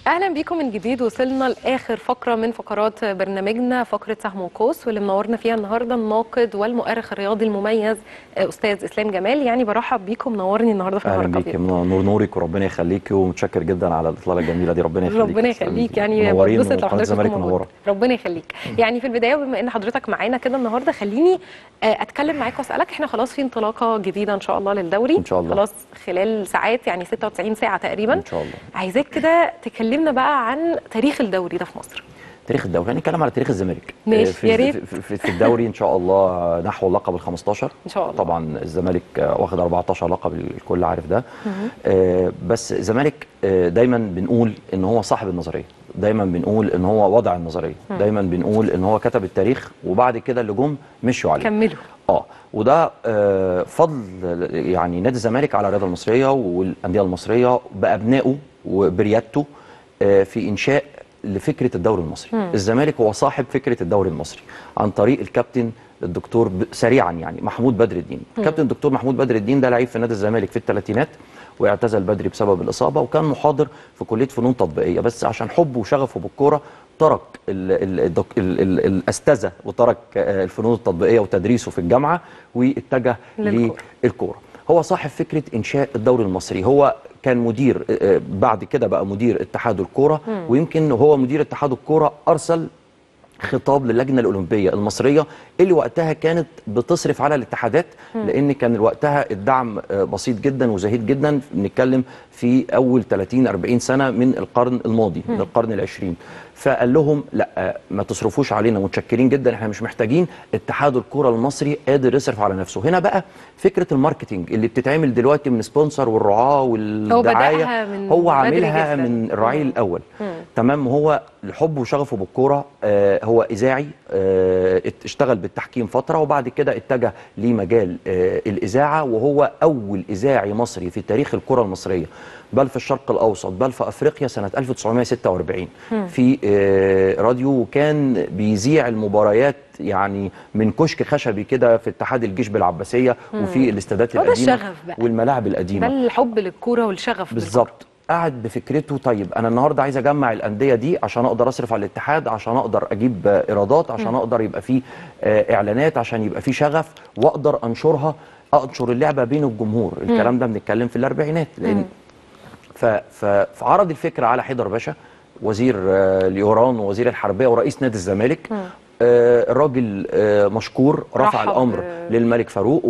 اهلا بيكم من جديد وصلنا لاخر فقره من فقرات برنامجنا فقره سهم وقوس واللي منورنا فيها النهارده الناقد والمؤرخ الرياضي المميز استاذ اسلام جمال يعني برحب بيكم منورني النهارده في اهلا النهارده بيك نور نورك وربنا يخليكي ومتشكر جدا على الاطلاله الجميله دي ربنا يخليك ربنا يخليك يعني منورين بتبسط لو وقناة حضرتك الزمالك تكون موجود. منوره ربنا يخليك يعني في البدايه بما ان حضرتك معانا كده النهارده خليني آه، اتكلم معاك واسالك احنا خلاص في انطلاقه جديده ان شاء الله للدوري إن شاء الله. خلاص خلال ساعات يعني 96 ساعه تقريبا ان شاء الله عايزاك كده تكلمنا بقى عن تاريخ الدوري ده في مصر تاريخ الدوري هنتكلم على تاريخ الزمالك ماشي، آه، في يا ريت. في, في, في الدوري ان شاء الله نحو اللقب ال 15 ان شاء الله طبعا الزمالك آه، واخد 14 لقب الكل عارف ده آه، بس الزمالك آه، دايما بنقول ان هو صاحب النظريه دايما بنقول ان هو وضع النظريه دايما بنقول ان هو كتب التاريخ وبعد كده اللي جم مشوا عليه كملوا اه وده آه، فضل يعني نادي الزمالك على الرياضه المصريه والانديه المصريه بابنائه وبريادته آه، في انشاء لفكره الدوري المصري الزمالك هو صاحب فكره الدوري المصري عن طريق الكابتن الدكتور ب- سريعا يعني محمود بدر الدين الكابتن الدكتور محمود بدر الدين ده لعيب في نادي الزمالك في الثلاثينات واعتزل بدري بسبب الاصابه وكان محاضر في كليه فنون تطبيقيه بس عشان حبه وشغفه بالكوره ترك ال ال الدك- ال ال الاستاذه وترك آه، الفنون التطبيقيه وتدريسه في الجامعه واتجه للكورة. للكوره هو صاحب فكره انشاء الدوري المصري هو كان مدير آه، آه، بعد كده بقى مدير اتحاد الكوره ويمكن هو مدير اتحاد الكوره ارسل خطاب للجنه الاولمبيه المصريه اللي وقتها كانت بتصرف على الاتحادات لان كان وقتها الدعم آه، بسيط جدا وزهيد جدا بنتكلم في اول 30 40 سنه من القرن الماضي من القرن العشرين فقال لهم لا آه، ما تصرفوش علينا متشكرين جدا احنا مش محتاجين اتحاد الكره المصري قادر يصرف على نفسه هنا بقى فكره الماركتينج اللي بتتعمل دلوقتي من سبونسر والرعاه والدعايه بدأها من هو بدري عاملها جداً. من الرعيل الاول تمام هو لحبه وشغفه بالكوره آه هو اذاعي آه ات- اشتغل بالتحكيم فتره وبعد كده اتجه لمجال آه الاذاعه وهو اول اذاعي مصري في تاريخ الكره المصريه بل في الشرق الاوسط بل في افريقيا سنه 1946 في آه راديو وكان بيذيع المباريات يعني من كشك خشبي كده في اتحاد الجيش بالعباسيه وفي الاستادات هو ده القديمه الشغف بقى. والملاعب ده القديمه الحب للكوره والشغف بالظبط قاعد بفكرته طيب انا النهارده عايز اجمع الانديه دي عشان اقدر اصرف على الاتحاد عشان اقدر اجيب آه، ايرادات عشان اقدر يبقى فيه آه، اعلانات عشان يبقى فيه شغف واقدر انشرها انشر اللعبه بين الجمهور الكلام ده بنتكلم في الاربعينات لان ف- ف- فعرض الفكره على حيدر باشا وزير آه، اليوران ووزير الحربيه ورئيس نادي الزمالك آه، الراجل آه، مشكور رفع رحب الامر ب- للملك فاروق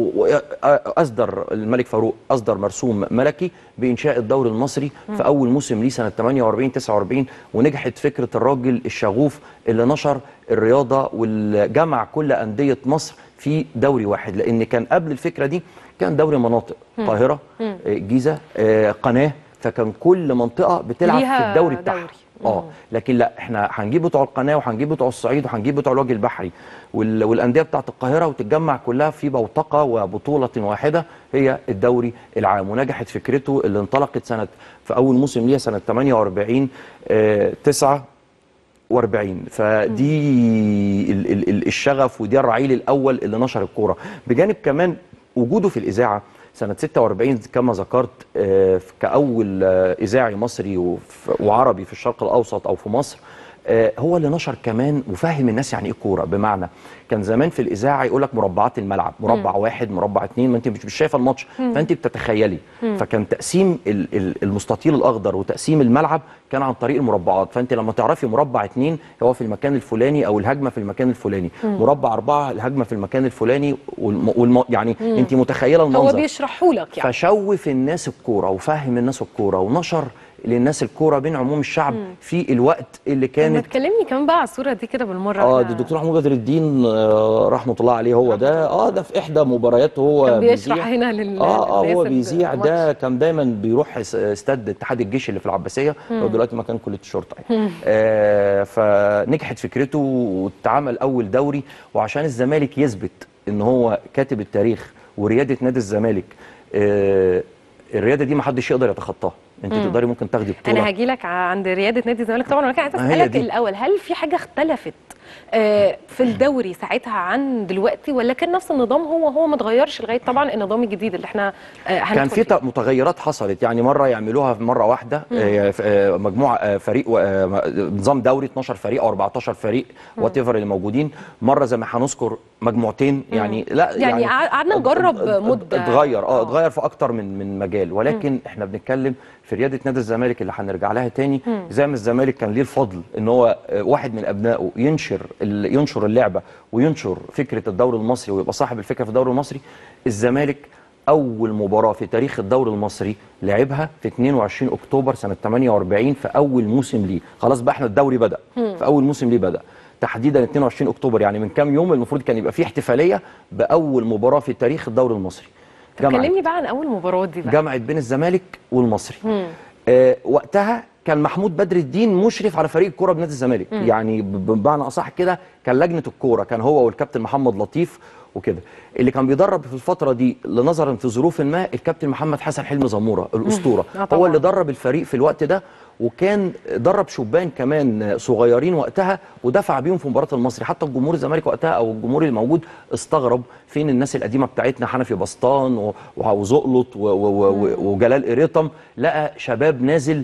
واصدر الملك فاروق اصدر مرسوم ملكي بانشاء الدوري المصري في اول موسم ليه سنه 48 49 ونجحت فكره الراجل الشغوف اللي نشر الرياضه والجمع كل انديه مصر في دوري واحد لان كان قبل الفكره دي كان دوري مناطق القاهره آه، الجيزه آه، قناه فكان كل منطقه بتلعب في ليها الدوري بتاعها دوري. اه لكن لا احنا هنجيب بتوع القناه وهنجيب بتوع الصعيد وهنجيب بتوع الوجه البحري وال... والانديه بتاعت القاهره وتتجمع كلها في بوتقه وبطوله واحده هي الدوري العام ونجحت فكرته اللي انطلقت سنه في اول موسم ليها سنه 48 آه 9 و40 فدي ال ال ال الشغف ودي الرعيل الاول اللي نشر الكوره بجانب كمان وجوده في الاذاعه سنه 46 كما ذكرت آه، في- كاول آه، اذاعي مصري وف- وعربي في الشرق الاوسط او في مصر آه، هو اللي نشر كمان وفهم الناس يعني ايه كوره بمعنى كان زمان في الاذاعه يقول لك مربعات الملعب مربع واحد مربع اتنين ما انت مش مش شايفه الماتش فانت بتتخيلي فكان تقسيم ال- ال- المستطيل الاخضر وتقسيم الملعب كان عن طريق المربعات فانت لما تعرفي مربع اتنين هو في المكان الفلاني او الهجمه في المكان الفلاني مربع اربعه الهجمه في المكان الفلاني والم... والم... يعني انت متخيله هو المنظر بيشرحوا لك يعني فشوف الناس الكوره وفهم الناس الكوره ونشر للناس الكوره بين عموم الشعب في الوقت اللي طب ما كانت تكلمني كمان بقى على الصوره دي كده بالمره اه إحنا- ده الدكتور محمود بدر الدين آه، رحمه الله عليه هو ده اه ده في احدى مبارياته هو كان بيشرح بيذيع. هنا لل اه اه للناس هو ال- بيذيع الماتش. ده كان دايما بيروح اس- استاد اتحاد الجيش اللي في العباسيه هو دلوقتي مكان كليه الشرطه يعني آه فنجحت فكرته واتعمل اول دوري وعشان الزمالك يثبت ان هو كاتب التاريخ ورياده نادي الزمالك آه الرياده دي ما حدش يقدر يتخطاها انت تقدري ممكن تاخدي بطوله انا هاجي لك عند رياده نادي الزمالك طبعا ولكن عايزه ما هي اسالك دي. الاول هل في حاجه اختلفت آه، في الدوري ساعتها عن دلوقتي ولا كان نفس النظام هو هو ما اتغيرش لغايه طبعا النظام الجديد اللي احنا آه، كان هندخل في فيه؟ ت- متغيرات حصلت يعني مره يعملوها في مره واحده آه، ف- آه، مجموعه آه، فريق و- آه، م- نظام دوري 12 فريق او 14 فريق وات ايفر اللي موجودين مره زي ما هنذكر مجموعتين يعني لا يعني قع- قعدنا نجرب ات- ات- مدة. اتغير اه آه. اتغير في اكتر من من مجال ولكن احنا بنتكلم في رياده نادي الزمالك اللي هنرجع لها تاني زي ما الزمالك كان ليه الفضل ان هو آه، واحد من ابنائه ينشر ال- ينشر اللعبه وينشر فكره الدوري المصري ويبقى صاحب الفكره في الدوري المصري الزمالك اول مباراه في تاريخ الدوري المصري لعبها في 22 اكتوبر سنه 48 في اول موسم ليه خلاص بقى احنا الدوري بدا في اول موسم ليه بدا تحديدا 22 اكتوبر يعني من كام يوم المفروض كان يبقى في احتفاليه باول مباراه في تاريخ الدوري المصري طب جمعت كلمني بقى عن اول مباراه دي بقى جمعت بين الزمالك والمصري آه وقتها كان محمود بدر الدين مشرف على فريق الكوره بنادي الزمالك يعني ب- بمعنى اصح كده كان لجنه الكوره كان هو والكابتن محمد لطيف وكده اللي كان بيدرب في الفتره دي نظرا في ظروف ما الكابتن محمد حسن حلمي زموره الاسطوره آه طبعاً. هو اللي درب الفريق في الوقت ده وكان درب شبان كمان صغيرين وقتها ودفع بيهم في مباراه المصري حتى الجمهور الزمالك وقتها او الجمهور الموجود استغرب فين الناس القديمه بتاعتنا حنفي بسطان و- وزقلط و- و- و- وجلال قريطم لقى شباب نازل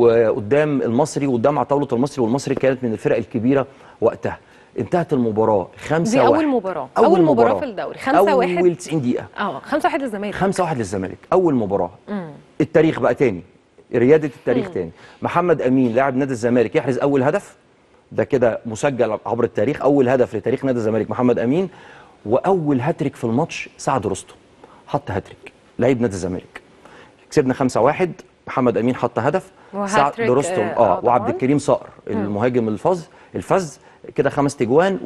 وقدام المصري وقدام عطاوله المصري والمصري كانت من الفرق الكبيره وقتها انتهت المباراه 5 دي اول مباراه اول, مباراه في الدوري 5 1 اول 90 دقيقه اه 5 1 للزمالك 5 1 للزمالك اول مباراه التاريخ بقى تاني رياده التاريخ تاني محمد امين لاعب نادي الزمالك يحرز اول هدف ده كده مسجل عبر التاريخ اول هدف لتاريخ نادي الزمالك محمد امين واول هاتريك في الماتش سعد رستم حط هاتريك لعيب نادي الزمالك كسبنا 5 1 محمد امين حط هدف سعد وهاتريك، رستم آه، اه آه، وعبد طبعاً. الكريم صقر المهاجم الفز الفز كده خمس تجوان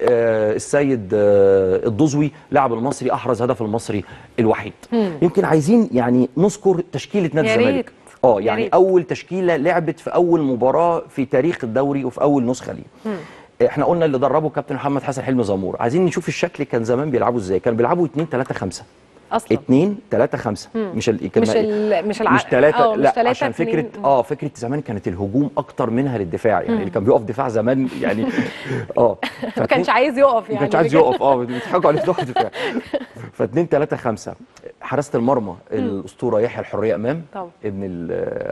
والسيد الدزوي لاعب المصري احرز هدف المصري الوحيد يمكن عايزين يعني نذكر تشكيله نادي يا الزمالك ريت. اه يا يعني ريت. اول تشكيله لعبت في اول مباراه في تاريخ الدوري وفي اول نسخه ليه احنا قلنا اللي دربه كابتن محمد حسن حلمي زمور عايزين نشوف الشكل كان زمان بيلعبوا ازاي كانوا بيلعبوا 2 3 5 اصلا 2 3 5 مش ال... مش ال مش الع... مش ثلاثة آه، مش لا تلاتة عشان اتنين. فكرة اه فكرة زمان كانت الهجوم أكتر منها للدفاع يعني اللي كان بيقف دفاع زمان يعني اه ما كانش عايز يقف يعني ما كانش عايز بجد. يقف اه بيضحكوا عليه في دفاع ف 2 3 5 حراسة المرمى الأسطورة يحيى الحرية إمام طبعا. ابن ال-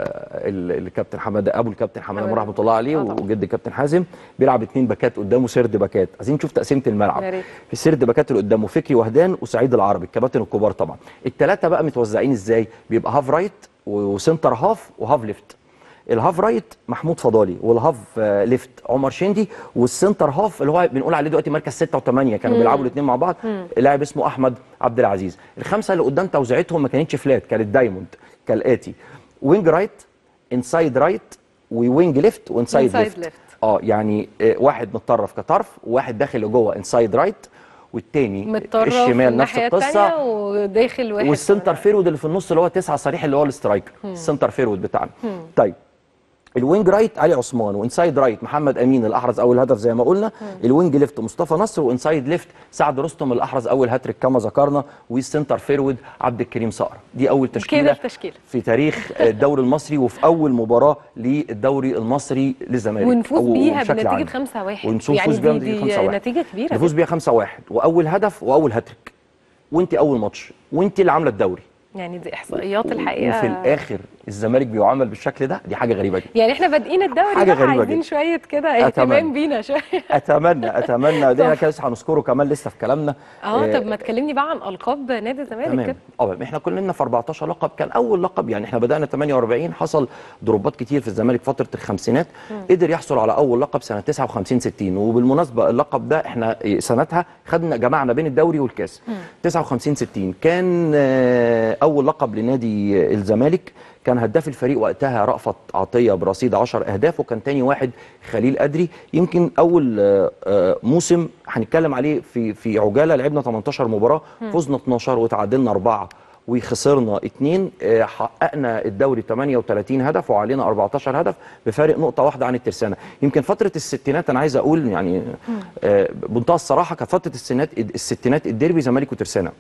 ال- الكابتن حماده ابو الكابتن حماده حمادة. رحمه الله عليه آه طبعا. وجد الكابتن حازم بيلعب اثنين باكات قدامه سرد باكات عايزين نشوف تقسيمه الملعب يا ريت. في سرد باكات اللي قدامه فكري وهدان وسعيد العربي الكباتن الكبار طبعا الثلاثه بقى متوزعين ازاي بيبقى هاف رايت وسنتر هاف وهاف ليفت الهاف رايت محمود فضالي والهاف آه، ليفت عمر شندي والسنتر هاف اللي هو بنقول عليه دلوقتي مركز 6 و8 كانوا بيلعبوا الاثنين مع بعض لاعب اسمه احمد عبد العزيز الخمسه اللي قدام توزيعتهم ما كانتش فلات كانت دايموند كالاتي وينج رايت انسايد رايت ووينج ليفت وانسايد Inside ليفت left. اه يعني آه، واحد متطرف كطرف وواحد داخل لجوه انسايد رايت والتاني متطرف الشمال نفس الناحية القصه التانية وداخل واحد والسنتر فيرود اللي في النص اللي هو تسعة صريح اللي هو الاسترايكر السنتر فيرود بتاعنا طيب الوينج رايت علي عثمان وانسايد رايت محمد امين اللي احرز اول هدف زي ما قلنا الوينج ليفت مصطفى نصر وانسايد ليفت سعد رستم اللي احرز اول هاتريك كما ذكرنا والسنتر فيرود عبد الكريم صقر دي اول تشكيله كده التشكيلة. في تاريخ الدوري المصري وفي اول مباراه للدوري المصري للزمالك ونفوز أو- بيها وبشكل بنتيجة عام. 5 1 ونفوز يعني بيها دي, بنتيجة دي 5-1. نتيجة كبيرة نفوز بيها 5 1 واول هدف واول هاتريك وانت اول ماتش وانت اللي عامله الدوري يعني دي احصائيات الحقيقة وفي الاخر الزمالك بيعامل بالشكل ده دي حاجه غريبه جدا يعني احنا بادئين الدوري حاجة بقى غريبة عايزين جدا. شوية كده اهتمام أتمنى. بينا شوية اتمنى اتمنى دي كده لسه هنذكره كمان لسه في كلامنا اه طب ما تكلمني بقى عن القاب نادي الزمالك تمام كده اه احنا كلنا في 14 لقب كان اول لقب يعني احنا بدانا 48 حصل ضربات كتير في الزمالك فتره الخمسينات قدر يحصل على اول لقب سنه 59 60 وبالمناسبه اللقب ده احنا سنتها خدنا جمعنا بين الدوري والكاس 59 60 كان آه، اول لقب لنادي الزمالك كان هداف الفريق وقتها رأفت عطية برصيد 10 أهداف وكان تاني واحد خليل أدري يمكن أول آه، آه، موسم هنتكلم عليه في في عجالة لعبنا 18 مباراة فزنا 12 وتعادلنا أربعة وخسرنا اثنين آه، حققنا الدوري 38 هدف وعلينا 14 هدف بفارق نقطة واحدة عن الترسانة يمكن فترة الستينات أنا عايز أقول يعني آه، بمنتهى الصراحة كانت فترة الستينات الستينات الديربي زمالك وترسانة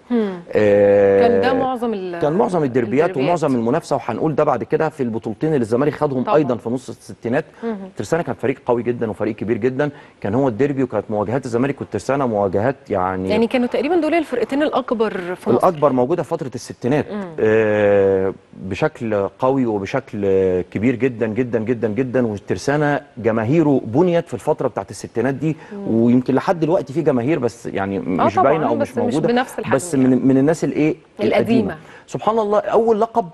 آه، كان ده معظم ال- كان معظم الدربيات الدربيات. ومعظم المنافسه وهنقول ده بعد كده في البطولتين اللي الزمالك خدهم طبعاً. ايضا في نص الستينات ترسانه كان فريق قوي جدا وفريق كبير جدا كان هو الديربي وكانت مواجهات الزمالك والترسانه مواجهات يعني, يعني كانوا تقريبا دول الفرقتين الاكبر في مصر الاكبر موجوده في فتره الستينات آه بشكل قوي وبشكل آه، كبير جدا جدا جدا جدا والترسانه جماهيره بنيت في الفتره بتاعت الستينات دي ويمكن لحد دلوقتي في جماهير بس يعني مش طبعاً، باينه او بس مش مش موجوده بنفس الحجم بس يعني. من من الناس الايه القديمة. سبحان الله اول لقب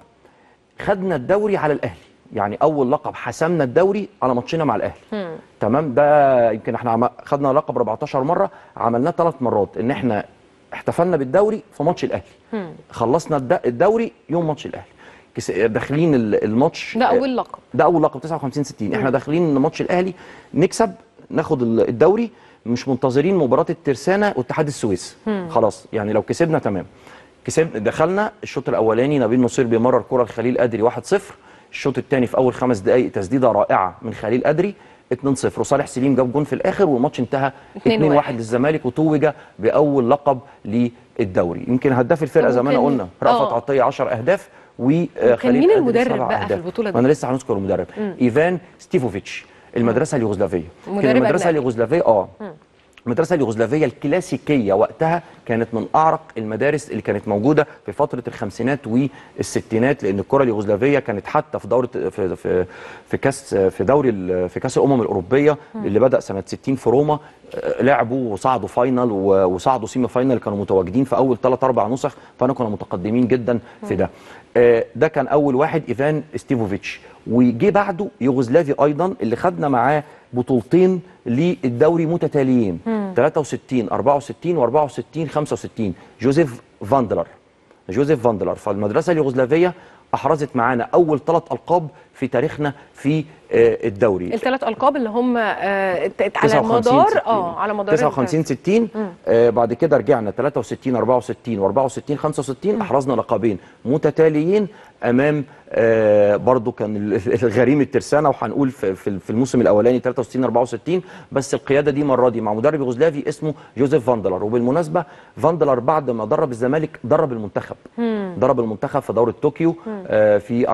خدنا الدوري على الاهلي يعني اول لقب حسمنا الدوري على ماتشنا مع الاهلي تمام ده يمكن احنا عم- خدنا لقب 14 مره عملناه ثلاث مرات ان احنا احتفلنا بالدوري في ماتش الاهلي خلصنا الد- الدوري يوم ماتش الاهلي كس- داخلين ال- الماتش ده اول لقب ده اول لقب 59 60 احنا داخلين ماتش الاهلي نكسب ناخد ال- الدوري مش منتظرين مباراه الترسانه واتحاد السويس خلاص يعني لو كسبنا تمام كسب دخلنا الشوط الاولاني نبيل نصير بيمرر كره لخليل قدري 1-0 الشوط الثاني في اول خمس دقائق تسديده رائعه من خليل قدري 2-0 وصالح سليم جاب جون في الاخر والماتش انتهى 2-1 للزمالك وتوج باول لقب للدوري يمكن هداف الفرقه زي ما انا وكان- قلنا رأفت آه. عطيه 10 اهداف وخليل مين قدري المدرب سبع بقى في أهداف. البطولة دي؟ ما انا لسه هنذكر المدرب ايفان ستيفوفيتش المدرسه اليوغوسلافيه مدرب كان المدرسه أجنبي. اليوغوسلافيه اه المدرسه اليوغوسلافيه الكلاسيكيه وقتها كانت من اعرق المدارس اللي كانت موجوده في فتره الخمسينات والستينات لان الكره اليوغوسلافيه كانت حتى في دوره في في في كاس في دوري ال- في كاس الامم الاوروبيه اللي بدا سنه 60 في روما آه، لعبوا وصعدوا فاينل و- وصعدوا سيمي فاينل كانوا متواجدين في اول ثلاث اربع نسخ فانا كنا متقدمين جدا في ده آه، ده كان اول واحد ايفان ستيفوفيتش وجي بعده يوغوسلافي ايضا اللي خدنا معاه بطولتين للدوري متتاليين 63 64 و64 65 جوزيف فاندلر جوزيف فاندلر فالمدرسه اليوغوسلافيه احرزت معانا اول ثلاث القاب في تاريخنا في آه، الدوري الثلاث القاب اللي هم آه، ت- على 59 مدار 60. اه على مدار 59 60 آه بعد كده رجعنا 63 64 و64 65 احرزنا لقبين متتاليين امام آه برضو كان ال- الغريم الترسانه وهنقول في, في في الموسم الاولاني 63 64 بس القياده دي المره دي مع مدرب يوغوسلافي اسمه جوزيف فاندلر وبالمناسبه فاندلر بعد ما درب الزمالك درب المنتخب درب المنتخب في دوره طوكيو آه في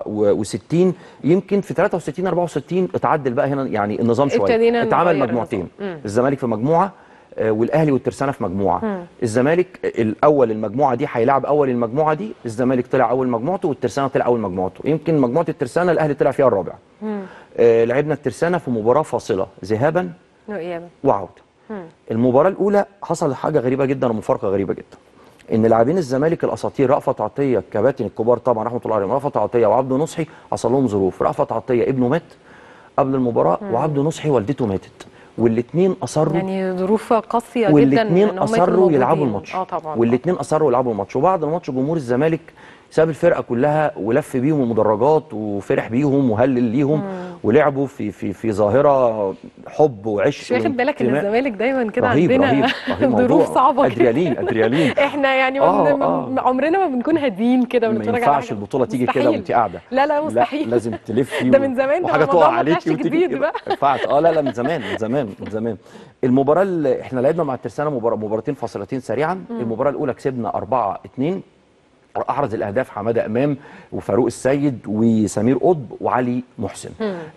64 يمكن في 63 64 اتعدل بقى هنا يعني النظام شويه ابتدينا اتعمل نغير مجموعتين النظام. مم. الزمالك في مجموعه آه، والاهلي والترسانه في مجموعه الزمالك الاول المجموعه دي هيلاعب اول المجموعه دي الزمالك طلع اول مجموعته والترسانه طلع اول مجموعته يمكن مجموعه الترسانه الاهلي طلع فيها الرابع آه لعبنا الترسانه في مباراه فاصله ذهابا وإيابة. وعوده المباراه الاولى حصل حاجه غريبه جدا ومفارقه غريبه جدا ان لاعبين الزمالك الاساطير رأفت عطيه الكباتن الكبار طبعا رحمه الله عليهم رأفت عطيه وعبد نصحي حصل لهم ظروف رأفت عطيه ابنه مات قبل المباراه وعبد نصحي والدته ماتت والاثنين اصروا يعني ظروف قاسيه جدا والاثنين إن هم يكونوا اصروا يلعبوا موجودين. الماتش اه طبعا والاثنين اصروا يلعبوا الماتش وبعد الماتش جمهور الزمالك ساب الفرقه كلها ولف بيهم المدرجات وفرح بيهم وهلل ليهم ولعبوا في في في ظاهره حب وعشق مش واخد بالك ان وانتماء. الزمالك دايما كده رهيب عندنا رهيب رهيب ظروف موضوع. صعبه كده ادريالين ادريالين احنا يعني آه، من آه. عمرنا ما بنكون هاديين كده ما ونتفرج على ينفعش حاجة. البطوله تيجي كده مستحيل. وانت قاعده لا لا مستحيل لا لازم تلفي ده من زمان، ده وحاجه رمضان تقع ما عليكي طلعش وتيجي جديد كده. بقى. ما ينفعش اه لا لا من زمان من زمان من زمان المباراه اللي احنا لعبنا مع الترسانه مباراه مباراتين فاصلتين سريعا المباراه الاولى كسبنا 4 2 احرز الاهداف حماده امام وفاروق السيد وسمير قطب وعلي محسن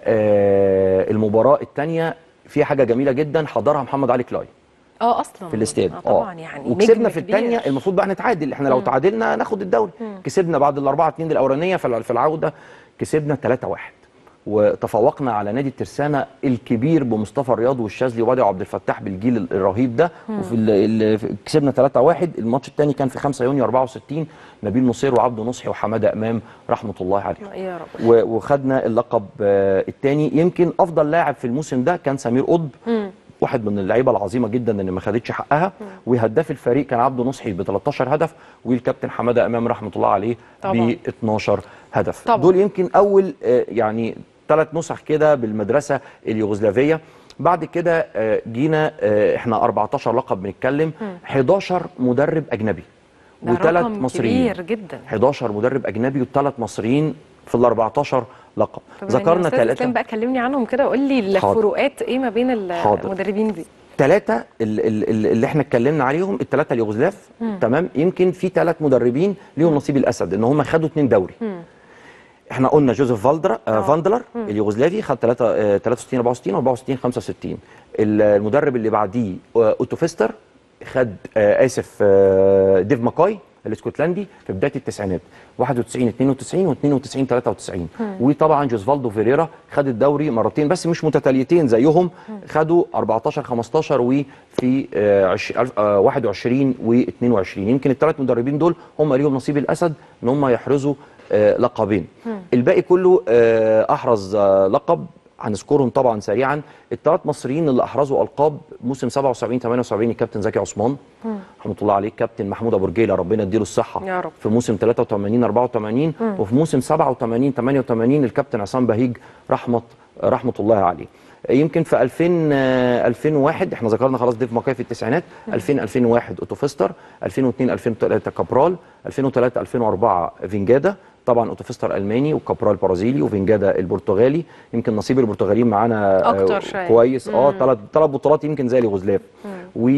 آه المباراه الثانيه فيها حاجه جميله جدا حضرها محمد علي كلاي اه اصلا في الاستاد اه طبعا يعني وكسبنا نجم في كبير. الثانيه المفروض بقى نتعادل احنا لو تعادلنا ناخد الدوري كسبنا بعد الاربعه اتنين الاولانيه في الع- في العوده كسبنا 3 1 وتفوقنا على نادي الترسانه الكبير بمصطفى الرياض والشاذلي ووادي عبد الفتاح بالجيل ال- الرهيب ده وفي ال ال كسبنا 3 1 الماتش الثاني كان في 5 يونيو 64 نبيل نصير وعبده نصحي وحماده امام رحمه الله عليهم يا رب و- وخدنا اللقب الثاني يمكن افضل لاعب في الموسم ده كان سمير قطب واحد من اللعيبه العظيمه جدا اللي ما خدتش حقها وهداف الفريق كان عبده نصحي ب 13 هدف والكابتن حماده امام رحمه الله عليه طبعاً. ب 12 هدف طبعاً. دول يمكن اول آه، يعني ثلاث نسخ كده بالمدرسه اليوغوسلافيه بعد كده آه، جينا آه، احنا 14 لقب بنتكلم 11 مدرب اجنبي ده وثلاث رقم مصريين كبير جدا 11 مدرب اجنبي وثلاث مصريين في ال 14 لقب طب يعني ذكرنا أستاذ إسلام ثلاثه بقى كلمني عنهم كده وقول لي حاضر. الفروقات ايه ما بين حاضر. المدربين دي الثلاثه اللي احنا اتكلمنا عليهم الثلاثه اليوغوسلاف تمام يمكن في ثلاث مدربين ليهم نصيب الاسد ان هم خدوا اثنين دوري احنا قلنا جوزيف فالدرا آه فاندلر اليوغوسلافي خد 3 آه 63 64 64 65 المدرب اللي بعديه آه اوتو فيستر خد آه اسف آه ديف ماكاي الاسكتلندي في بدايه التسعينات 91 92 و92 93 وطبعا جوزفالدو فيريرا خد الدوري مرتين بس مش متتاليتين زيهم خدوا 14 15 وفي آه 21 و22 يمكن الثلاث مدربين دول هم ليهم نصيب الاسد ان هم يحرزوا آه لقبين الباقي كله آه احرز آه لقب هنذكرهم طبعا سريعا الثلاث مصريين اللي احرزوا القاب موسم 77 78 الكابتن زكي عثمان رحمه الله عليه الكابتن محمود ابو رجيله ربنا يديله الصحه يا رب. في موسم 83 84 وفي موسم 87 88 الكابتن عصام بهيج رحمه رحمه الله عليه يمكن في 2000 2001 احنا ذكرنا خلاص ديف ماكاي في التسعينات 2000 2001 اوتو فيستر 2002 2003 كابرال 2003 2004 فينجادا طبعا اوتوفيستر الماني وكابرال برازيلي وفينجادا البرتغالي يمكن نصيب البرتغاليين معانا أكتر شوية. كويس اه ثلاث ثلاث بطولات يمكن زي اليوغوسلاف و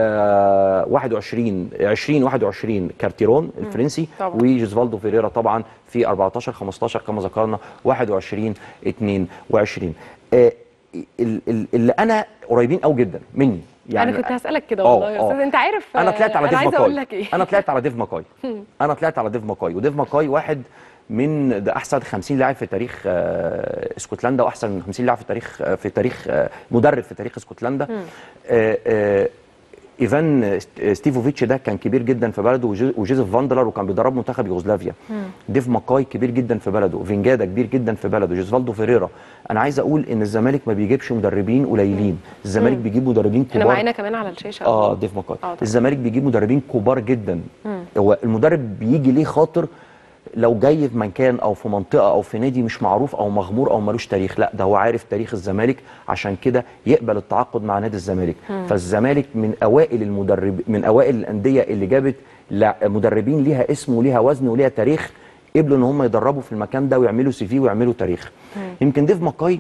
21 20 21 كارتيرون الفرنسي طبعاً. وجوزفالدو فيريرا طبعا في 14 15 كما ذكرنا 21 22 آه ال- ال- اللي انا قريبين قوي جدا مني يعني انا كنت هسالك كده آه، والله يا آه. استاذ انت عارف انا طلعت على انا ديف عايزه ماكاي اقول لك ايه انا طلعت على ديف ماكاي انا طلعت على ديف ماكاي وديف ماكاي واحد من ده احسن 50 لاعب في تاريخ آه، اسكتلندا واحسن من 50 لاعب في تاريخ آه، في تاريخ آه، مدرب في تاريخ اسكتلندا آه، آه، ايفان ست- ستيفوفيتش ده كان كبير جدا في بلده وجو- وجوزيف فاندلر وكان بيدرب منتخب يوغوسلافيا ديف ماكاي كبير جدا في بلده فينجادا كبير جدا في بلده جوزفالدو فيريرا انا عايز اقول ان الزمالك ما بيجيبش مدربين قليلين الزمالك بيجيب مدربين احنا كبار معانا كمان على الشاشه اه ديف ماكاي آه، طبعاً. الزمالك بيجيب مدربين كبار جدا هو المدرب بيجي ليه خاطر لو جاي في مكان او في منطقه او في نادي مش معروف او مغمور او ملوش تاريخ لا ده هو عارف تاريخ الزمالك عشان كده يقبل التعاقد مع نادي الزمالك فالزمالك من اوائل المدرب من اوائل الانديه اللي جابت لا- مدربين ليها اسم وليها وزن وليها تاريخ قبلوا ان هم يدربوا في المكان ده ويعملوا سي في ويعملوا تاريخ يمكن ديف ماكاي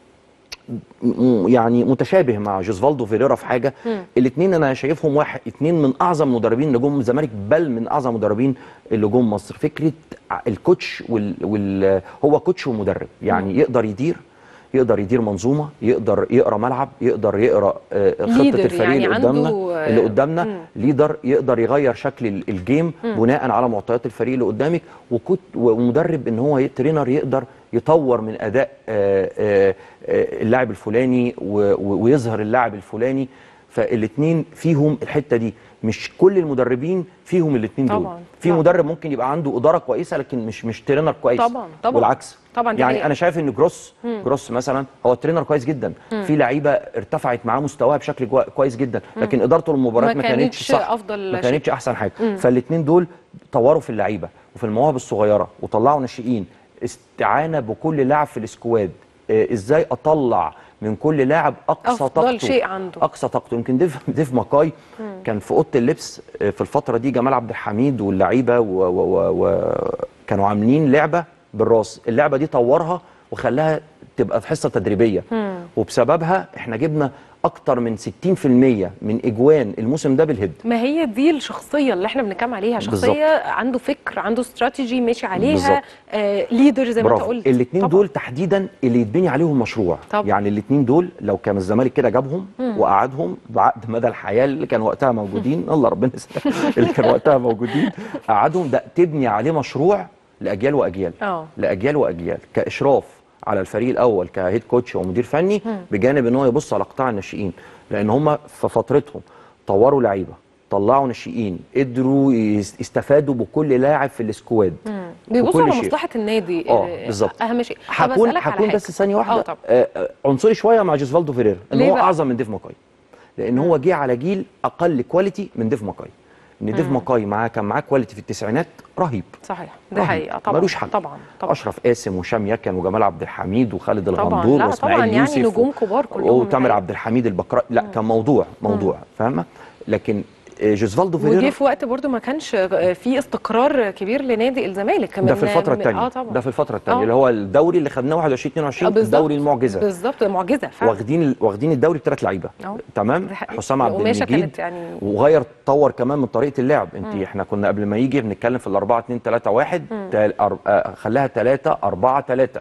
م- يعني متشابه مع جوزفالدو فيريرا في حاجه الاثنين انا شايفهم واحد اثنين من اعظم مدربين اللي جم الزمالك بل من اعظم مدربين اللي جم مصر فكره ع- الكوتش وال, وال هو كوتش ومدرب يعني يقدر يدير يقدر يدير منظومه يقدر يقرا ملعب يقدر يقرا آه، خطه ليدر الفريق يعني اللي قدامنا عنده، آه، اللي قدامنا ليدر يقدر يغير شكل ال- الجيم بناء على معطيات الفريق اللي قدامك وكت ومدرب ان هو ي- ترينر يقدر يطور من اداء آه، آه، آه، اللاعب الفلاني و- و- ويظهر اللاعب الفلاني فالاثنين فيهم الحته دي مش كل المدربين فيهم الاثنين دول طبعاً، في طبعاً. مدرب ممكن يبقى عنده اداره كويسه لكن مش مش ترينر كويس طبعاً، طبعاً. والعكس طبعاً، دي يعني حقيقة. انا شايف ان جروس جروس مثلا هو ترينر كويس جدا في لعيبه ارتفعت معاه مستواها بشكل كوا- كويس جدا لكن ادارته للمباريات ما ما كانتش كانتش صح أفضل ما شيء. كانتش احسن حاجه فالاثنين دول طوروا في اللعيبه وفي المواهب الصغيره وطلعوا ناشئين استعانه بكل لاعب في السكواد آه، ازاي اطلع من كل لاعب اقصى أفضل طاقته شيء عنده. اقصى طاقته يمكن ديف ديف ماكاي كان في اوضه اللبس آه، في الفتره دي جمال عبد الحميد واللعيبه وكانوا عاملين لعبه بالراس اللعبه دي طورها وخلاها تبقى في حصه تدريبيه وبسببها احنا جبنا اكتر من 60% من اجوان الموسم ده بالهيد ما هي دي الشخصيه اللي احنا بنتكلم عليها شخصيه عنده فكر عنده استراتيجي ماشي عليها بالظبط. آه ليدر زي ما انت برافو قلت الاثنين طبعاً. دول تحديدا اللي يتبني عليهم مشروع طبعاً. يعني الاثنين دول لو كان الزمالك كده جابهم وقعدهم بعقد مدى الحياه اللي كان وقتها موجودين الله ربنا يسلمك اللي كان وقتها موجودين قعدهم ده تبني عليه مشروع لاجيال واجيال اه. لاجيال واجيال كاشراف على الفريق الاول كهيد كوتش ومدير فني بجانب ان هو يبص على قطاع الناشئين لان هم في فترتهم طوروا لعيبه طلعوا ناشئين قدروا يس- يستفادوا بكل لاعب في السكواد بيبصوا وكل على شيء. مصلحه النادي اه بالظبط اهم شيء طب هكون أسألك على هكون حاجة. بس ثانيه واحده اه طبعا آه، آه، عنصري شويه مع جوزفالدو فيريرا ان ليه هو بقى؟ اعظم من ديف ماكاي لان هو جه على جيل اقل كواليتي من ديف ماكاي ان ديف ماكاي معاه كان معاه كواليتي في التسعينات رهيب صحيح دي رهيب. حقيقه طبعا ملوش حل طبعا طبعا اشرف قاسم وهشام يكن وجمال عبد الحميد وخالد طبعاً. الغندور لا، واسماعيل طبعاً، يعني يوسف نجوم كبار كلهم وتامر الحقيقة. عبد الحميد البكراء لا كان موضوع موضوع فاهمه لكن آه، جوزفالدو ودي فيريرا في وقت برضو ما كانش آه، في استقرار كبير لنادي الزمالك كمان ده في الفتره من- الثانيه اه طبعا ده في الفتره الثانيه آه. اللي هو الدوري اللي خدناه 21 آه، 22 بالظبط. الدوري المعجزه بالظبط معجزه فعلا واخدين واخدين الدوري بثلاث لعيبه أهو. تمام دي حقيقة. حسام عبد القماشة المجيد كانت يعني- وغير طور كمان من طريقه اللعب انت احنا كنا قبل ما يجي بنتكلم في الأربعة 2 3 1 تال أر... آه، خلاها 3 4 3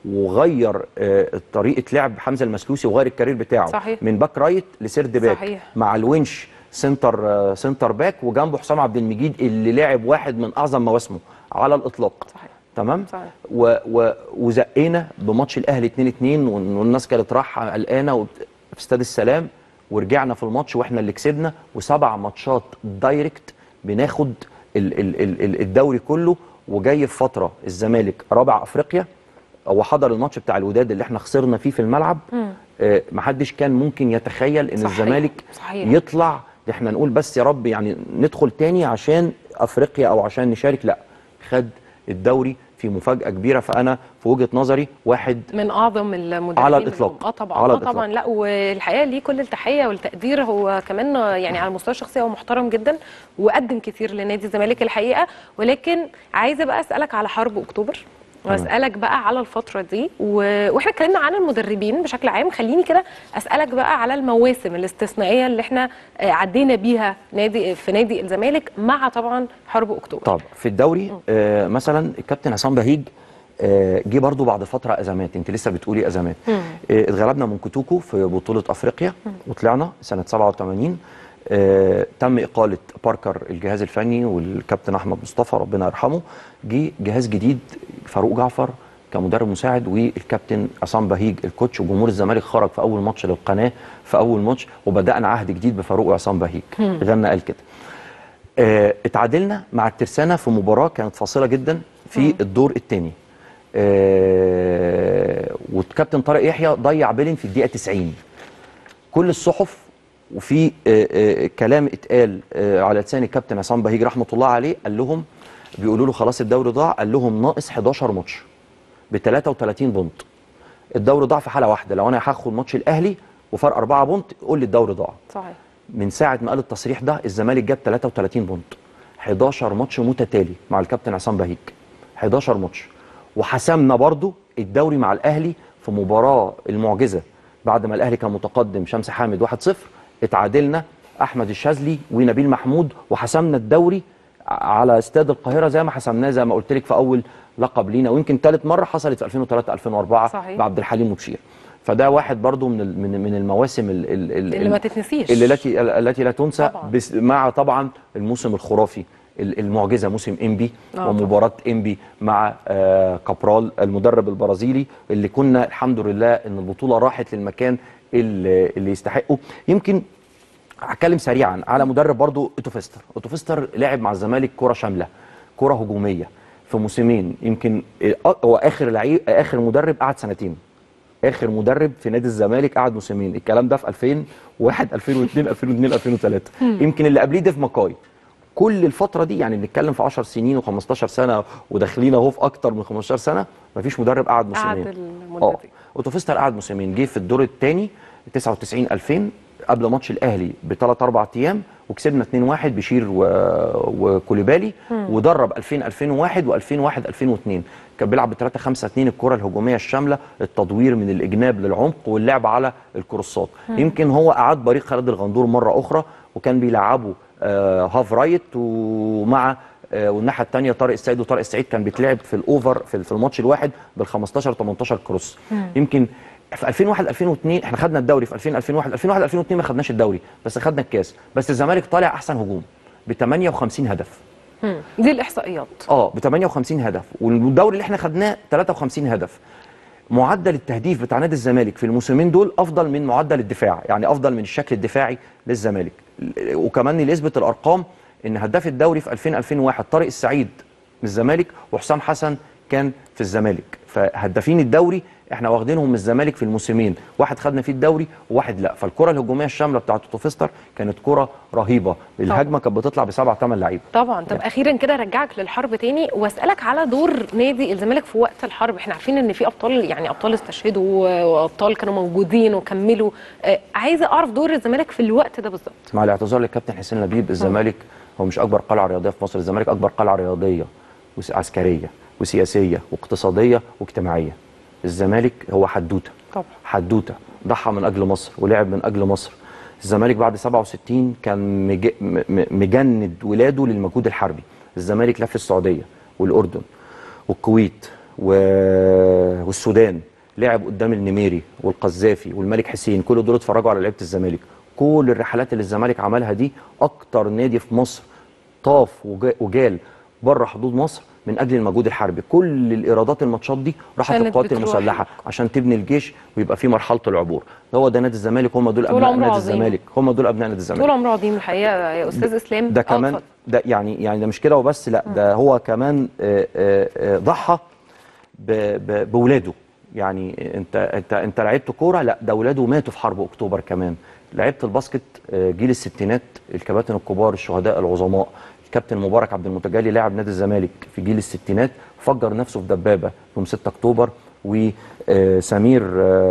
وغير آه، طريقه لعب حمزه المسلوسي وغير الكارير بتاعه صحيح. من باك رايت لسيرد باك صحيح. مع الونش سنتر آه، سنتر باك وجنبه حسام عبد المجيد اللي لعب واحد من اعظم مواسمه على الاطلاق صحيح. تمام صحيح. و و وزقينا بماتش الاهلي 2 2 والناس كانت رايحه قلقانه وبت- في استاد السلام ورجعنا في الماتش واحنا اللي كسبنا وسبع ماتشات دايركت بناخد ال ال ال ال الدوري كله وجاي في فتره الزمالك رابع افريقيا هو حضر الماتش بتاع الوداد اللي احنا خسرنا فيه في الملعب آه محدش كان ممكن يتخيل ان صحيح. الزمالك صحيح. يطلع احنا نقول بس يا رب يعني ندخل تاني عشان افريقيا او عشان نشارك لا خد الدوري في مفاجاه كبيره فانا في وجهه نظري واحد من اعظم المدربين على اللي الإطلاق. هم- اه طبعا على اه الإطلاق. طبعا لا والحقيقه ليه كل التحيه والتقدير هو كمان يعني على المستوى الشخصي هو محترم جدا وقدم كتير لنادي الزمالك الحقيقه ولكن عايزه بقى اسالك على حرب اكتوبر واسالك بقى على الفتره دي و... واحنا اتكلمنا عن المدربين بشكل عام خليني كده اسالك بقى على المواسم الاستثنائيه اللي احنا آه، عدينا بيها نادي في نادي الزمالك مع طبعا حرب اكتوبر طب في الدوري آه مثلا الكابتن عصام بهيج آه جه برضو بعد فتره ازمات انت لسه بتقولي ازمات آه اتغلبنا من كوتوكو في بطوله افريقيا وطلعنا سنه 87 آه تم اقاله باركر الجهاز الفني والكابتن احمد مصطفى ربنا يرحمه جه جهاز جديد فاروق جعفر كمدرب مساعد والكابتن عصام بهيج الكوتش وجمهور الزمالك خرج في اول ماتش للقناه في اول ماتش وبدانا عهد جديد بفاروق وعصام بهيج غنى قال كده آه، اتعادلنا مع الترسانة في مباراة كانت فاصلة جدا في الدور الثاني والكابتن طارق يحيى ضيع بيلين في الدقيقة 90 كل الصحف وفي آه، آه، كلام اتقال آه، على لسان الكابتن عصام بهيج رحمة الله عليه قال لهم بيقولوا له خلاص الدوري ضاع قال لهم ناقص 11 ماتش ب 33 بونت الدوري ضاع في حالة واحدة لو انا هاخد ماتش الاهلي وفرق 4 بونت قول لي الدوري ضاع صحيح من ساعه ما قال التصريح ده الزمالك جاب 33 بونت 11 ماتش متتالي مع الكابتن عصام بهيج 11 ماتش وحسمنا برضو الدوري مع الاهلي في مباراه المعجزه بعد ما الاهلي كان متقدم شمس حامد 1-0 اتعادلنا احمد الشاذلي ونبيل محمود وحسمنا الدوري على استاد القاهره زي ما حسمناه زي ما قلت لك في اول لقب لينا ويمكن ثالث مره حصلت في 2003 2004 صحيح. بعبد الحليم مبشير فده واحد برضو من ال- من من المواسم ال- ال- ال- اللي ما تتنسيش اللي التي التي لا تنسى طبعاً. بس مع طبعا الموسم الخرافي ال- المعجزه موسم انبي آه ومباراه انبي مع آه كابرال المدرب البرازيلي اللي كنا الحمد لله ان البطوله راحت للمكان اللي, اللي يستحقه يمكن هتكلم سريعا على مدرب برضو اوتوفيستر اوتوفيستر لعب مع الزمالك كره شامله كره هجوميه في موسمين يمكن آه، هو اخر لعيب اخر مدرب قعد سنتين اخر مدرب في نادي الزمالك قعد موسمين الكلام ده في 2001 2002 2002 2003 يمكن اللي قبليه ديف ماكاي كل الفتره دي يعني بنتكلم في 10 سنين و15 سنه وداخلين اهو في اكتر من 15 سنه مفيش مدرب قعد موسمين قعد المدة اه دي. اوتوفيستر قعد موسمين جه في الدور الثاني 99 2000 قبل ماتش الاهلي بثلاث اربع ايام وكسبنا 2-1 بشير و... وكوليبالي ودرب 2000 2001 و2001 2002 كان بيلعب ب 3 5 2 الكره الهجوميه الشامله التدوير من الاجناب للعمق واللعب على الكروسات يمكن هو اعاد بريق خالد الغندور مره اخرى وكان بيلعبه آه هاف رايت ومع آه، والناحيه الثانيه طارق السيد وطارق السعيد كان بيتلعب في الاوفر في في الماتش الواحد بال 15 18 كروس يمكن في 2001 2002 احنا خدنا الدوري في 2000 2001 2001 2002 ما خدناش الدوري بس خدنا الكاس بس الزمالك طالع احسن هجوم ب 58 هدف مم. دي الاحصائيات اه ب 58 هدف والدوري اللي احنا خدناه 53 هدف معدل التهديف بتاع نادي الزمالك في الموسمين دول افضل من معدل الدفاع يعني افضل من الشكل الدفاعي للزمالك وكمان اللي يثبت الارقام ان هداف الدوري في 2000 2001 طارق السعيد من الزمالك وحسام حسن كان في الزمالك فهدافين الدوري احنا واخدينهم من الزمالك في الموسمين واحد خدنا فيه الدوري وواحد لا فالكره الهجوميه الشامله بتاعت اوتو فيستر كانت كره رهيبه الهجمه كانت بتطلع بسبعه ثمان لعيبه طبعا طب اخيرا كده ارجعك للحرب تاني واسالك على دور نادي الزمالك في وقت الحرب احنا عارفين ان في ابطال يعني ابطال استشهدوا وابطال كانوا موجودين وكملوا آه عايزه اعرف دور الزمالك في الوقت ده بالظبط مع الاعتذار للكابتن حسين لبيب الزمالك هو مش اكبر قلعه رياضيه في مصر الزمالك اكبر قلعه رياضيه وعسكريه وسياسيه واقتصاديه واجتماعيه الزمالك هو حدوته طبعا حدوته ضحى من اجل مصر ولعب من اجل مصر الزمالك بعد 67 كان مج... م- مجند ولاده للمجهود الحربي الزمالك لف السعوديه والاردن والكويت و... والسودان لعب قدام النميري والقذافي والملك حسين كل دول اتفرجوا على لعيبه الزمالك كل الرحلات اللي الزمالك عملها دي اكتر نادي في مصر طاف وجا- وجال بره حدود مصر من اجل المجهود الحربي كل الايرادات الماتشات دي راحت كانت للقوات بتروح. المسلحه عشان تبني الجيش ويبقى في مرحله العبور هو ده نادي الزمالك هم دول طول ابناء عمره نادي عظيم. الزمالك هم دول ابناء نادي الزمالك طول عمره عظيم الحقيقه يا استاذ اسلام ده آه، كمان اتفضل. ده يعني يعني ده مش كده وبس لا ده هو كمان آه، آه، آه، ضحى ب- ب- بولاده يعني انت انت انت لعبت كوره لا ده ولاده ماتوا في حرب اكتوبر كمان لعبت الباسكت آه، جيل الستينات الكباتن الكبار الشهداء العظماء الكابتن مبارك عبد المتجلي لاعب نادي الزمالك في جيل الستينات فجر نفسه في دبابه يوم 6 اكتوبر وسمير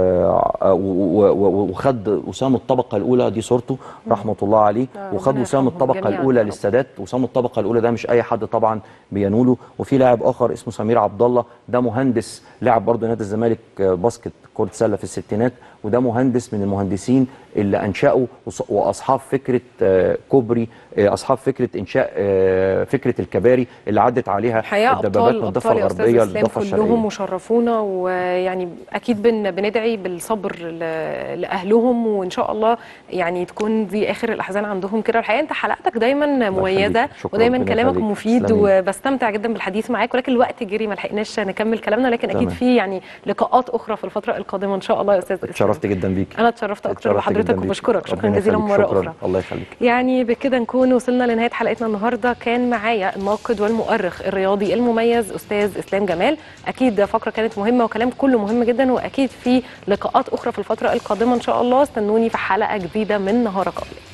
وخد وسام الطبقه الاولى دي صورته رحمه الله عليه آه، وخد ربنا وسام يرحمهم الطبقه جميعاً الاولى يا رب. للسادات وسام الطبقه الاولى ده مش اي حد طبعا بينوله وفي لاعب اخر اسمه سمير عبد الله ده مهندس لاعب برضه نادي الزمالك آه، باسكت كره سله في الستينات وده مهندس من المهندسين اللي انشأوا وص- واصحاب فكره آه، كوبري آه، اصحاب فكره انشاء آه، فكره الكباري اللي عدت عليها الحقيقه الدبابات ابطال من الضفه ابطال يا استاذ الغربيه اسلام للضفه كلهم الشرقيه وشرفونا ويعني اكيد بن بندعي بالصبر ل- لاهلهم وان شاء الله يعني تكون دي اخر الاحزان عندهم كده الحقيقه انت حلقتك دايما مميزه يخليك. شكراً، ودايما ربنا كلامك يخليك. مفيد تسلمي. وبستمتع جدا بالحديث معاك ولكن الوقت جري ما لحقناش نكمل كلامنا لكن اكيد تمام. في يعني لقاءات اخرى في الفتره القادمه ان شاء الله يا استاذ اسلام اتشرفت جدا بيك انا اتشرفت اكتر اتشرفت بحضرتك جداً بيك. وبشكرك شكرا ربنا جزيلا يخليك. مره شكراً. اخرى الله يخليك يعني بكده نكون وصلنا لنهايه حلقتنا النهارده كان معايا الناقد والمؤرخ الرياضي المميز استاذ اسلام جمال اكيد فقره كانت مهمه وكلام كله مهم جدا واكيد في لقاءات اخرى في الفتره القادمه ان شاء الله استنوني في حلقه جديده من نهارك ابيض